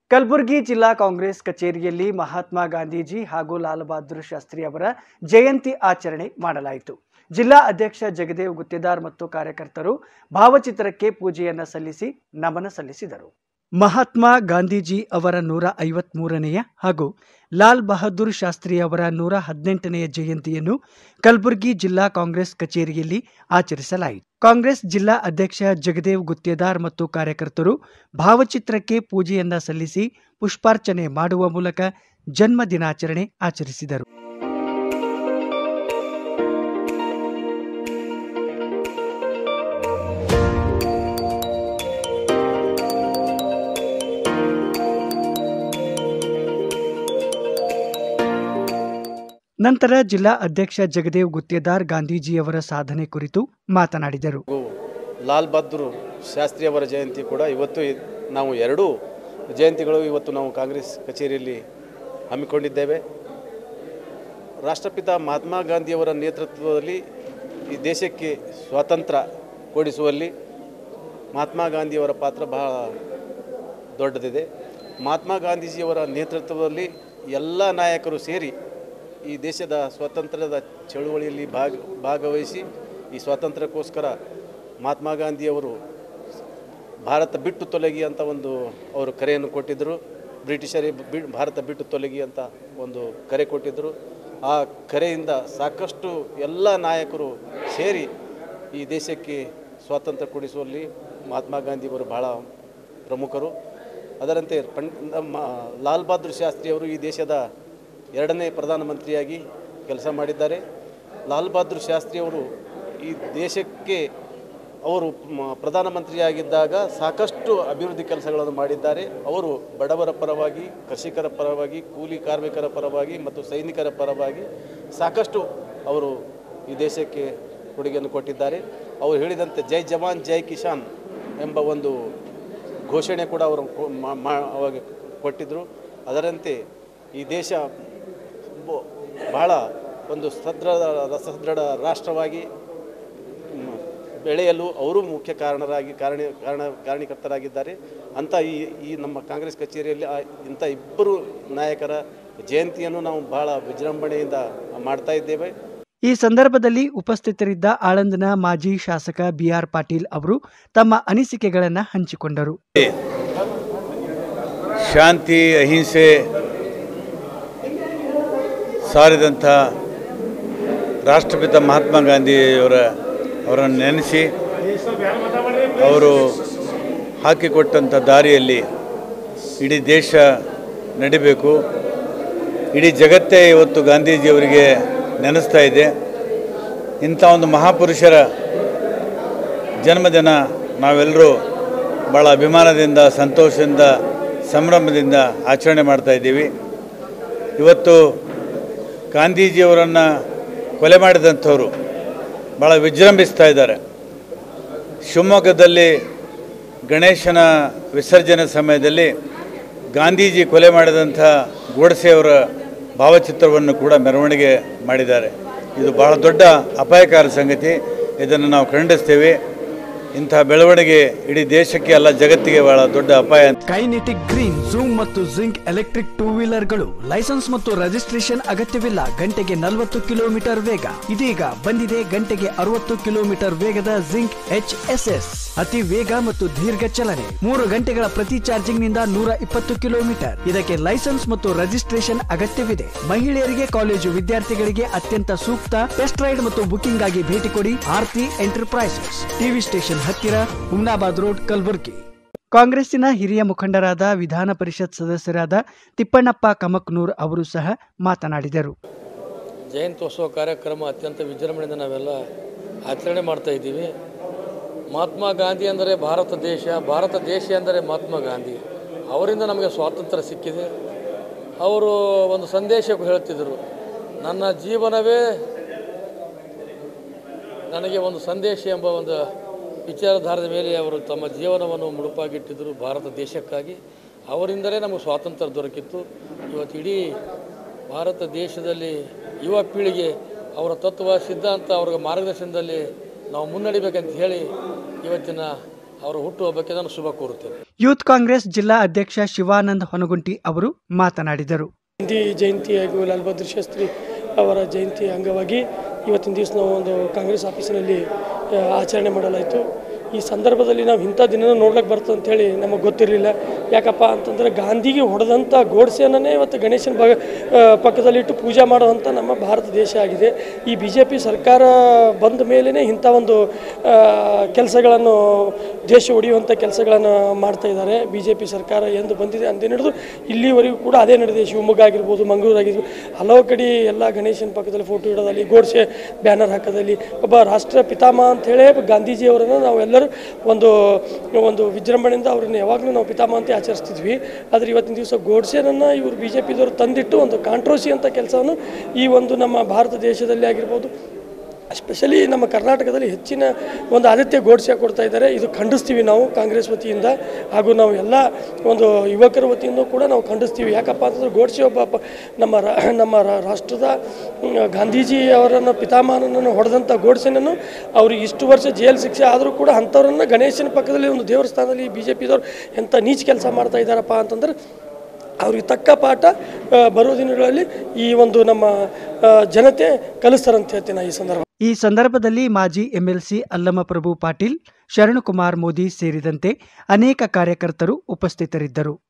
ಕಲಬುರಗಿ ಜಿಲ್ಲಾ ಕಾಂಗ್ರೆಸ್ ಕಚೇರಿಯಲ್ಲಿ ಮಹಾತ್ಮ ಗಾಂಧೀಜಿ ಹಾಗೂ ಲಾಲ್ ಬಹದ್ದೂರ್ ಶಾಸ್ತ್ರಿ ಅವರ ಜಯಂತಿ ಆಚರಣೆ ಮಾಡಲಾಯಿತು ಜಿಲ್ಲಾ ಅಧ್ಯಕ್ಷ ಜಗದೇವ್ ಗುತ್ತೇದಾರ್ ಮತ್ತು ಕಾರ್ಯಕರ್ತರು ಭಾವಚಿತ್ರಕ್ಕೆ ಪೂಜೆಯನ್ನ ಸಲ್ಲಿಸಿ ನಮನ ಸಲ್ಲಿಸಿದರು ಮಹಾತ್ಮ ಗಾಂಧೀಜಿ ಅವರ ನೂರ ಐವತ್ಮೂರನೆಯ ಹಾಗೂ ಲಾಲ್ ಬಹದ್ದೂರ್ ಶಾಸ್ತ್ರಿ ಅವರ ನೂರ ಹದಿನೆಂಟನೆಯ ಜಯಂತಿಯನ್ನು ಕಲಬುರಗಿ ಜಿಲ್ಲಾ ಕಾಂಗ್ರೆಸ್ ಕಚೇರಿಯಲ್ಲಿ ಆಚರಿಸಲಾಯಿತು ಕಾಂಗ್ರೆಸ್ ಜಿಲ್ಲಾ ಅಧ್ಯಕ್ಷ ಜಗದೇವ್ ಗುತ್ತೇದಾರ್ ಮತ್ತು ಕಾರ್ಯಕರ್ತರು ಭಾವಚಿತ್ರಕ್ಕೆ ಪೂಜೆಯನ್ನ ಸಲ್ಲಿಸಿ ಪುಷ್ಪಾರ್ಚನೆ ಮಾಡುವ ಮೂಲಕ ಜನ್ಮ ದಿನಾಚರಣೆ ಆಚರಿಸಿದರು ನಂತರ ಜಿಲ್ಲಾ ಅಧ್ಯಕ್ಷ ಜಗದೇವ್ ಗುತ್ತೇದಾರ್ ಗಾಂಧೀಜಿಯವರ ಸಾಧನೆ ಕುರಿತು ಮಾತನಾಡಿದರು ಹಾಗೂ ಲಾಲ್ ಬಹದ್ದೂರ್ ಶಾಸ್ತ್ರಿ ಅವರ ಜಯಂತಿ ಕೂಡ ಇವತ್ತು ಇ- ನಾವು ಎರಡೂ ಜಯಂತಿಗಳು ಇವತ್ತು ನಾವು ಕಾಂಗ್ರೆಸ್ ಕಚೇರಿಯಲ್ಲಿ ಹಮ್ಮಿಕೊಂಡಿದ್ದೇವೆ ರಾಷ್ಟ್ರಪಿತ ಮಹಾತ್ಮ ಗಾಂಧಿಯವರ ನೇತೃತ್ವದಲ್ಲಿ ಈ ದೇಶಕ್ಕೆ ಸ್ವಾತಂತ್ರ್ಯ ಕೊಡಿಸುವಲ್ಲಿ ಮಹಾತ್ಮ ಗಾಂಧಿಯವರ ಪಾತ್ರ ಬಹಳ ದೊಡ್ಡದಿದೆ ಮಹಾತ್ಮ ಗಾಂಧೀಜಿಯವರ ನೇತೃತ್ವದಲ್ಲಿ ಎಲ್ಲ ನಾಯಕರು ಸೇರಿ ಈ ದೇಶದ ಸ್ವಾತಂತ್ರ್ಯದ ಚಳುವಳಿಯಲ್ಲಿ ಭಾಗ ಭಾಗವಹಿಸಿ ಈ ಸ್ವಾತಂತ್ರ್ಯಕ್ಕೋಸ್ಕರ ಮಹಾತ್ಮ ಗಾಂಧಿಯವರು ಭಾರತ ಬಿಟ್ಟು ತೊಲಗಿ ಅಂತ ಒಂದು ಅವರು ಕರೆಯನ್ನು ಕೊಟ್ಟಿದ್ದರು ಬ್ರಿಟಿಷರಿಗೆ ಬಿ ಭಾರತ ಬಿಟ್ಟು ತೊಲಗಿ ಅಂತ ಒಂದು ಕರೆ ಕೊಟ್ಟಿದ್ದರು ಆ ಕರೆಯಿಂದ ಸಾಕಷ್ಟು ಎಲ್ಲ ನಾಯಕರು ಸೇರಿ ಈ ದೇಶಕ್ಕೆ ಸ್ವಾತಂತ್ರ್ಯ ಕೊಡಿಸುವಲ್ಲಿ ಮಹಾತ್ಮ ಗಾಂಧಿಯವರು ಬಹಳ ಪ್ರಮುಖರು ಅದರಂತೆ ಪಂಡ್ ನಮ್ಮ ಲಾಲ್ ಬಹದ್ದೂರ್ ಶಾಸ್ತ್ರಿಯವರು ಈ ದೇಶದ ಎರಡನೇ ಪ್ರಧಾನಮಂತ್ರಿಯಾಗಿ ಕೆಲಸ ಮಾಡಿದ್ದಾರೆ ಲಾಲ್ ಬಹದ್ದೂರ್ ಶಾಸ್ತ್ರಿಯವರು ಈ ದೇಶಕ್ಕೆ ಅವರು ಮ- ಪ್ರಧಾನಮಂತ್ರಿಯಾಗಿದ್ದಾಗ ಸಾಕಷ್ಟು ಅಭಿವೃದ್ಧಿ ಕೆಲಸಗಳನ್ನು ಮಾಡಿದ್ದಾರೆ ಅವರು ಬಡವರ ಪರವಾಗಿ ಕೃಷಿಕರ ಪರವಾಗಿ ಕೂಲಿ ಕಾರ್ಮಿಕರ ಪರವಾಗಿ ಮತ್ತು ಸೈನಿಕರ ಪರವಾಗಿ ಸಾಕಷ್ಟು ಅವರು ಈ ದೇಶಕ್ಕೆ ಕೊಡುಗೆಯನ್ನು ಕೊಟ್ಟಿದ್ದಾರೆ ಅವರು ಹೇಳಿದಂತೆ ಜೈ ಜವಾನ್ ಜೈ ಕಿಸಾನ್ ಎಂಬ ಒಂದು ಘೋಷಣೆ ಕೂಡ ಅವರು ಕೊ- ಮಾ- ಮಾ- ಅವಾಗ ಕೊಟ್ಟಿದ್ದರು ಅದರಂತೆ ಈ ದೇಶ ಬ- ಬಹಳ ಒಂದು ಸದೃಢ ಸದೃಢ ರಾಷ್ಟ್ರವಾಗಿ ಮ್, ಬೆಳೆಯಲು ಅವರು ಮುಖ್ಯ ಕಾರಣರಾಗಿ ಕಾರಣ ಕಾರಣ ಕಾರಣೀಕರ್ತರಾಗಿದ್ದಾರೆ ಅಂತ ಈ ಈ ನಮ್ಮ ಕಾಂಗ್ರೆಸ್ ಕಚೇರಿಯಲ್ಲಿ ಆ ಇಂಥ ಇಬ್ಬರು ನಾಯಕರ ಜಯಂತಿಯನ್ನು ನಾವು ಬಹಳ ವಿಜೃಂಭಣೆಯಿಂದ ಮಾಡ್ತಾ ಇದ್ದೇವೆ ಈ ಸಂದರ್ಭದಲ್ಲಿ ಉಪಸ್ಥಿತರಿದ್ದ ಆಳಂದನ ಮಾಜಿ ಶಾಸಕ ಬಿಆರ್ ಪಾಟೀಲ್ ಅವರು ತಮ್ಮ ಅನಿಸಿಕೆಗಳನ್ನು ಹಂಚಿಕೊಂಡರು ಶಾಂತಿ ಅಹಿಂಸೆ ಸಾರಿದಂಥ ರಾಷ್ಟ್ರಪಿತ ಮಹಾತ್ಮ ಗಾಂಧಿಯವರ ಅವರನ್ನು ನೆನೆಸಿ ಅವರು ಹಾಕಿಕೊಟ್ಟಂಥ ದಾರಿಯಲ್ಲಿ ಇಡೀ ದೇಶ ನಡಿಬೇಕು ಇಡೀ ಜಗತ್ತೇ ಇವತ್ತು ಗಾಂಧೀಜಿಯವರಿಗೆ ನೆನೆಸ್ತಾ ಇದೆ ಇಂಥ ಒಂದು ಮಹಾಪುರುಷರ ಜನ್ಮದಿನ ನಾವೆಲ್ಲರೂ ಭಾಳ ಅಭಿಮಾನದಿಂದ ಸಂತೋಷದಿಂದ ಸಂಭ್ರಮದಿಂದ ಆಚರಣೆ ಮಾಡ್ತಾ ಇದ್ದೀವಿ ಇವತ್ತು ಗಾಂಧೀಜಿಯವರನ್ನು ಕೊಲೆ ಮಾಡಿದಂಥವರು ಭಾಳ ವಿಜೃಂಭಿಸ್ತಾ ಇದ್ದಾರೆ ಶಿವಮೊಗ್ಗದಲ್ಲಿ ಗಣೇಶನ ವಿಸರ್ಜನೆ ಸಮಯದಲ್ಲಿ ಗಾಂಧೀಜಿ ಕೊಲೆ ಮಾಡಿದಂಥ ಗೋಡ್ಸೆಯವರ ಭಾವಚಿತ್ರವನ್ನು ಕೂಡ ಮೆರವಣಿಗೆ ಮಾಡಿದ್ದಾರೆ ಇದು ಬಹಳ ದೊಡ್ಡ ಅಪಾಯಕಾರಿ ಸಂಗತಿ ಇದನ್ನು ನಾವು ಖಂಡಿಸ್ತೇವೆ ಇಂಥ ಬೆಳವಣಿಗೆ ಇಡೀ ದೇಶಕ್ಕೆ ಅಲ್ಲ ಜಗತ್ತಿಗೆ ಬಹಳ ದೊಡ್ಡ ಅಪಾಯ ಅಂತ ಕೈನೆಟಿಕ್ ಗ್ರೀನ್ ಝೂಮ್ ಮತ್ತು ಜಿಂಕ್ ಎಲೆಕ್ಟ್ರಿಕ್ ಟೂ ವೀಲರ್ಗಳು ಲೈಸೆನ್ಸ್ ಮತ್ತು ರಿಜಿಸ್ಟ್ರೇಷನ್ ಅಗತ್ಯವಿಲ್ಲ ಗಂಟೆಗೆ ನಲವತ್ತು ಕಿಲೋಮೀಟರ್ ವೇಗ ಇದೀಗ ಬಂದಿದೆ ಗಂಟೆಗೆ ಅರವತ್ತು ಕಿಲೋಮೀಟರ್ ವೇಗದ ಜಿಂಕ್ ಎಚ್ ಎಸ್ ಎಸ್ ಅತಿ ವೇಗ ಮತ್ತು ದೀರ್ಘ ಚಲನೆ ಮೂರು ಗಂಟೆಗಳ ಪ್ರತಿ ಚಾರ್ಜಿಂಗ್ ನಿಂದ ನೂರ ಇಪ್ಪತ್ತು ಕಿಲೋಮೀಟರ್ ಇದಕ್ಕೆ ಲೈಸೆನ್ಸ್ ಮತ್ತು ರಿಜಿಸ್ಟ್ರೇಷನ್ ಅಗತ್ಯವಿದೆ ಮಹಿಳೆಯರಿಗೆ ಕಾಲೇಜು ವಿದ್ಯಾರ್ಥಿಗಳಿಗೆ ಅತ್ಯಂತ ಸೂಕ್ತ ಟೆಸ್ಟ್ ರೈಡ್ ಮತ್ತು ಬುಕಿಂಗ್ ಆಗಿ ಭೇಟಿ ಕೊಡಿ ಆರ್ತಿ ಎಂಟರ್ಪ್ರೈಸಸ್ ಟಿವಿ ಸ್ಟೇಷನ್ ಹತ್ತಿರ ಹುಮ್ನಾಬಾದ್ ರೋಡ್ ಕಲಬುರಗಿ ಕಾಂಗ್ರೆಸ್ಸಿನ ಹಿರಿಯ ಮುಖಂಡರಾದ ವಿಧಾನ ಪರಿಷತ್ ಸದಸ್ಯರಾದ ತಿಪ್ಪಣ್ಣಪ್ಪ ಕಮಕ್ನೂರ್ ಅವರು ಸಹ ಮಾತನಾಡಿದರು ಜಯಂತ್ಯೋತ್ಸವ ಕಾರ್ಯಕ್ರಮ ಅತ್ಯಂತ ವಿಜೃಂಭಣೆಯಿಂದ ನಾವೆಲ್ಲ ಆಚರಣೆ ಮಾಡ್ತಾ ಇದ್ದೀವಿ ಮಹಾತ್ಮ ಗಾಂಧಿ ಅಂದರೆ ಭಾರತ ದೇಶ ಭಾರತ ದೇಶ ಅಂದರೆ ಮಹಾತ್ಮ ಗಾಂಧಿ ಅವರಿಂದ ನಮಗೆ ಸ್ವಾತಂತ್ರ್ಯ ಸಿಕ್ಕಿದೆ ಅವರು ಒಂದು ಸಂದೇಶ ಹೇಳ್ತಿದ್ದರು ನನ್ನ ಜೀವನವೇ ನನಗೆ ಒಂದು ಸಂದೇಶ ಎಂಬ ಒಂದು ವಿಚಾರಧಾರದ ಮೇಲೆ ಅವರು ತಮ್ಮ ಜೀವನವನ್ನು ಮುಡುಪಾಗಿಟ್ಟಿದ್ದರು ಭಾರತ ದೇಶಕ್ಕಾಗಿ ಅವರಿಂದಲೇ ನಮಗೆ ಸ್ವಾತಂತ್ರ್ಯ ದೊರಕಿತ್ತು ಇವತ್ತು ಇಡೀ ಭಾರತ ದೇಶದಲ್ಲಿ ಯುವ ಪೀಳಿಗೆ ಅವರ ತತ್ವ ಸಿದ್ಧಾಂತ ಅವರ ಮಾರ್ಗದರ್ಶನದಲ್ಲಿ ನಾವು ಮುನ್ನಡಿಬೇಕಂತ ಹೇಳಿ ಇವತ್ತಿನ ಅವರ ಹುಟ್ಟುಹಬ್ಬಕ್ಕೆ ನಾನು ಶುಭ ಕೋರುತ್ತೇನೆ ಯೂತ್ ಕಾಂಗ್ರೆಸ್ ಜಿಲ್ಲಾ ಅಧ್ಯಕ್ಷ ಶಿವಾನಂದ್ ಹೊನಗುಂಟಿ ಅವರು ಮಾತನಾಡಿದರು ಗಾಂಧಿ ಜಯಂತಿ ಹಾಗೂ ಲಾಲ್ ಬಹದ್ದೂರ್ ಶಾಸ್ತ್ರಿ ಅವರ ಜಯಂತಿ ಅಂಗವಾಗಿ ಇವತ್ತಿನ ದಿವಸ ನಾವು ಒಂದು ಕಾಂಗ್ರೆಸ್ ಆಫೀಸಿನಲ್ಲಿ ಆ, ಆಚರಣೆ ಮಾಡಲಾಯಿತು ಈ ಸಂದರ್ಭದಲ್ಲಿ ನಾವು ಇಂಥ ದಿನ ನೋಡ್ಲಿಕ್ಕೆ ಬರ್ತದೆ ಅಂತೇಳಿ ನಮಗೆ ಗೊತ್ತಿರಲಿಲ್ಲ ಯಾಕಪ್ಪ ಅಂತಂದರೆ ಗಾಂಧಿಗೆ ಹೊಡೆದಂಥ ಗೋಡ್ಸೆಯನ್ನೇ ಇವತ್ತು ಗಣೇಶನ ಭಾಗ ಆ, ಪಕ್ಕದಲ್ಲಿಟ್ಟು ಪೂಜೆ ಮಾಡುವಂಥ ನಮ್ಮ ಭಾರತ ದೇಶ ಆಗಿದೆ ಈ ಬಿ ಜೆ ಪಿ ಸರ್ಕಾರ ಬಂದ ಮೇಲೇ ಇಂಥ ಒಂದು ಕೆಲಸಗಳನ್ನು ದೇಶ ಒಡೆಯುವಂಥ ಕೆಲಸಗಳನ್ನು ಮಾಡ್ತಾ ಇದ್ದಾರೆ ಬಿ ಜೆ ಪಿ ಸರ್ಕಾರ ಎಂದು ಬಂದಿದೆ ಅಂದೇ ನಡೆದು ಇಲ್ಲಿವರೆಗೂ ಕೂಡ ಅದೇ ನಡೆದಿದೆ ಶಿವಮೊಗ್ಗ ಆಗಿರ್ಬೋದು ಮಂಗಳೂರು ಆಗಿರ್ಬೋದು ಹಲವು ಕಡೆ ಎಲ್ಲ ಗಣೇಶನ ಪಕ್ಕದಲ್ಲಿ ಫೋಟೋ ಇಡೋದಲ್ಲಿ ಗೋಡ್ಸೆ ಬ್ಯಾನರ್ ಹಾಕೋದಲ್ಲಿ ಒಬ್ಬ ರಾಷ್ಟ್ರ ಪಿತಾಮಹ ಅಂತ ಹೇಳಿ ಗಾಂಧೀಜಿಯವರನ್ನು ನಾವೆಲ್ಲರೂ ಒಂದು ಒಂದು ವಿಜೃಂಭಣೆಯಿಂದ ಅವ್ರನ್ನ ಯಾವಾಗಲೂ ನಾವು ಪಿತಾಮಹ ಅಂತ ಆಚರಿಸ್ತಿದ್ವಿ ಆದರೆ ಇವತ್ತಿನ ದಿವಸ ಗೋಡ್ಸೆನನ್ನು ಇವರು ಬಿ ಜೆ ಪಿದವರು ತಂದಿಟ್ಟು ಒಂದು ಕಾಂಟ್ರೋಸಿ ಅಂತ ಕೆಲಸವನ್ನು ಈ ಒಂದು ನಮ್ಮ ಭಾರತ ದೇಶದಲ್ಲಿ ಆಗಿರ್ಬೋದು ಸ್ಪೆಷಲಿ ನಮ್ಮ ಕರ್ನಾಟಕದಲ್ಲಿ ಹೆಚ್ಚಿನ ಒಂದು ಆದ್ಯತೆ ಗೋಡ್ಸೆ ಕೊಡ್ತಾ ಇದ್ದಾರೆ ಇದು ಖಂಡಿಸ್ತೀವಿ ನಾವು ಕಾಂಗ್ರೆಸ್ ವತಿಯಿಂದ ಹಾಗೂ ನಾವು ಎಲ್ಲ ಒಂದು ಯುವಕರ ವತಿಯಿಂದ ಕೂಡ ನಾವು ಖಂಡಿಸ್ತೀವಿ ಯಾಕಪ್ಪ ಅಂತಂದ್ರೆ ಗೋಡ್ಸೆ ಒಬ್ಬ ಪ- ನಮ್ಮ ರಾ- ನಮ್ಮ ರಾ- ರಾಷ್ಟ್ರದ ಮ್, ಗಾಂಧೀಜಿ ಅವರನ್ನು ಪಿತಾಮಹನನ್ನು ಹೊಡೆದಂಥ ಗೋಡ್ಸೆನನ್ನು ಅವ್ರಿಗೆ ಇಷ್ಟು ವರ್ಷ ಜೈಲು ಶಿಕ್ಷೆ ಆದರೂ ಕೂಡ ಅಂಥವ್ರನ್ನ ಗಣೇಶನ ಪಕ್ಕದಲ್ಲಿ ಒಂದು ದೇವರ ಸ್ಥಾನದಲ್ಲಿ ಬಿ ಜೆ ಪಿದವ್ರು ಎಂಥ ನೀಚ ಕೆಲಸ ಮಾಡ್ತಾ ಇದ್ದಾರಪ್ಪ ಅಂತಂದ್ರೆ ಅವ್ರಿಗೆ ತಕ್ಕ ಪಾಠ ಆ, ಬರುವ ದಿನಗಳಲ್ಲಿ ಈ ಒಂದು ನಮ್ಮ ಆ, ಜನತೆ ಕಲಿಸ್ತಾರಂತ ಹೇಳ್ತೀನಿ ನಾನು ಈ ಸಂದರ್ಭ ಈ ಸಂದರ್ಭದಲ್ಲಿ ಮಾಜಿ ಎಂಎಲ್ಸಿ ಅಲ್ಲಮಪ್ರಭು ಪಾಟೀಲ್ ಶರಣಕುಮಾರ್ ಮೋದಿ ಸೇರಿದಂತೆ ಅನೇಕ ಕಾರ್ಯಕರ್ತರು ಉಪಸ್ಥಿತರಿದ್ದರು